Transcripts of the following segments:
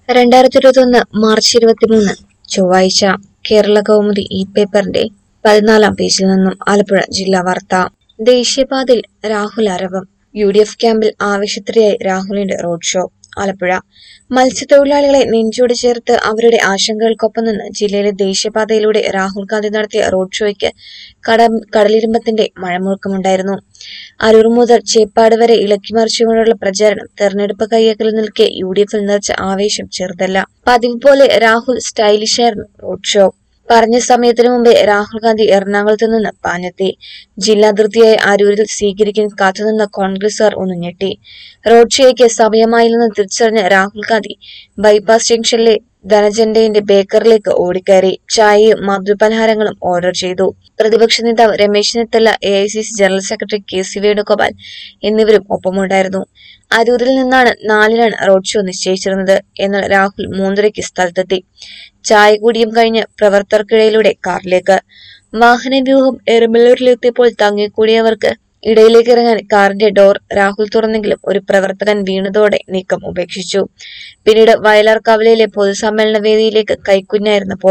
രണ്ടായിരത്തി ഇരുപത്തൊന്ന് മാർച്ച് ഇരുപത്തിമൂന്ന് ചൊവ്വാഴ്ച കേരള കൗമുദി ഈ പേപ്പറിന്റെ പതിനാലാം പേജിൽ നിന്നും ആലപ്പുഴ ജില്ലാ വാർത്ത ദേശീയപാതയിൽ രാഹുൽ അരവം യു ഡി എഫ് ക്യാമ്പിൽ ആവേശത്തിരയായി രാഹുലിന്റെ റോഡ് ഷോ ആലപ്പുഴ മത്സ്യത്തൊഴിലാളികളെ നെഞ്ചോട് ചേർത്ത് അവരുടെ ആശങ്കകൾക്കൊപ്പം നിന്ന് ജില്ലയിലെ ദേശീയപാതയിലൂടെ രാഹുൽ ഗാന്ധി നടത്തിയ റോഡ് ഷോയ്ക്ക് കട കടലിരുമ്പത്തിന്റെ മഴമുഴക്കമുണ്ടായിരുന്നു അരൂർ മുതൽ ചേപ്പാട് വരെ ഇളക്കിമറിച്ചുകൊണ്ടുള്ള പ്രചാരണം തെരഞ്ഞെടുപ്പ് കയ്യക്കലിൽ നിൽക്കെ യു ഡി എഫിൽ നിറച്ച ആവേശം ചെറുതല്ല പതിവ് പോലെ രാഹുൽ സ്റ്റൈലിഷായിരുന്നു റോഡ് ഷോ പറഞ്ഞ സമയത്തിനു മുമ്പേ രാഹുൽ ഗാന്ധി എറണാകുളത്ത് നിന്ന് പാഞ്ഞെത്തി ജില്ലാതിർത്തിയായ അരൂരിൽ സ്വീകരിക്കാൻ കാത്തുനിന്ന കോൺഗ്രസുകാർ ഒന്ന് ഞെട്ടി റോഡ് ഷോയ്ക്ക് സമയമായില്ലെന്ന് തിരിച്ചറിഞ്ഞ രാഹുൽ ഗാന്ധി ബൈപ്പാസ് ജംഗ്ഷനിലെ ധനജന്റെന്റെ ബേക്കറിലേക്ക് ഓടിക്കയറി ചായയും മധുരപലഹാരങ്ങളും ഓർഡർ ചെയ്തു പ്രതിപക്ഷ നേതാവ് Ramesh Chennithala A I C C general secretary K C Venugopal എന്നിവരും ഒപ്പമുണ്ടായിരുന്നു അരൂരിൽ നിന്നാണ് നാലിനാണ് റോഡ് ഷോ നിശ്ചയിച്ചിരുന്നത് എന്നാൽ രാഹുൽ മൂന്നരയ്ക്ക് സ്ഥലത്തെത്തി ചായ കൂടിയും കഴിഞ്ഞ് പ്രവർത്തകർക്കിടയിലൂടെ കാറിലേക്ക് വാഹനവ്യൂഹം എരമലൂരിലെത്തിയപ്പോൾ തങ്ങിക്കൂടിയവർക്ക് ഇടയിലേക്ക് ഇറങ്ങാൻ കാറിന്റെ ഡോർ രാഹുൽ തുറന്നെങ്കിലും ഒരു പ്രവർത്തകൻ വീണതോടെ നീക്കം ഉപേക്ഷിച്ചു പിന്നീട് വയലാർ കവലയിലെ പൊതുസമ്മേളന വേദിയിലേക്ക് കൈക്കുഞ്ഞായിരുന്നപ്പോൾ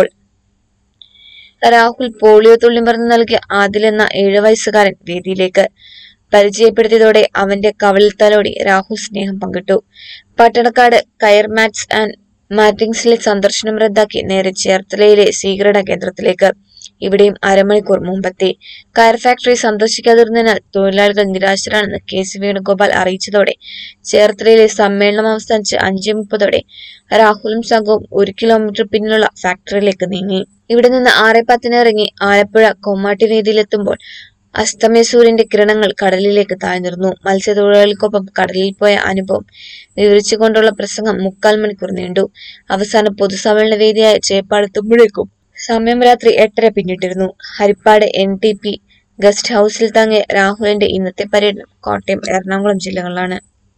രാഹുൽ പോളിയോ തുള്ളി മരുന്ന് നൽകിയ ആദിൽ എന്ന ഏഴു വയസ്സുകാരൻ വേദിയിലേക്ക് പരിചയപ്പെടുത്തിയതോടെ അവന്റെ കവളിൽ തലോടി രാഹുൽ സ്നേഹം പങ്കിട്ടു പട്ടണക്കാട് കയർ മാറ്റ്സ് ആൻഡ് മാറ്റിംഗ്സിലെ സന്ദർശനം റദ്ദാക്കി നേരെ ചേർത്തലയിലെ സ്വീകരണ കേന്ദ്രത്തിലേക്ക് ഇവിടെയും അരമണിക്കൂർ മുമ്പെത്തി കയർ ഫാക്ടറി സന്ദർശിക്കാതിരുന്നതിനാൽ തൊഴിലാളികൾ നിരാശരാണെന്ന് കെ സി വേണുഗോപാൽ അറിയിച്ചതോടെ ചേർത്തലയിലെ സമ്മേളനം അവസാനിച്ച് അഞ്ച് മുപ്പതോടെ രാഹുലും സംഘവും ഒരു കിലോമീറ്റർ പിന്നിലുള്ള ഫാക്ടറിയിലേക്ക് നീങ്ങി ഇവിടെ നിന്ന് ആറ് പത്തിന് ഇറങ്ങി ആലപ്പുഴ കൊമ്മാട്ടി വേദിയിലെത്തുമ്പോൾ അസ്തമയ സൂര്യന്റെ കിരണങ്ങൾ കടലിലേക്ക് താഴ്ന്നിരുന്നു മത്സ്യത്തൊഴിലാളികൾക്കൊപ്പം കടലിൽ പോയ അനുഭവം വിവരിച്ചുകൊണ്ടുള്ള പ്രസംഗം മുക്കാൽ മണിക്കൂർ നീണ്ടു അവസാനം പൊതുസമ്മേളന വേദിയായ ചേപ്പാടെത്തുമ്പോഴേക്കും സമയം രാത്രി എട്ടര പിന്നിട്ടിരുന്നു Haripad N T P guest ഹൌസിൽ തങ്ങിയ രാഹുലിന്റെ ഇന്നത്തെ പര്യടനം കോട്ടയം എറണാകുളം ജില്ലകളിലാണ്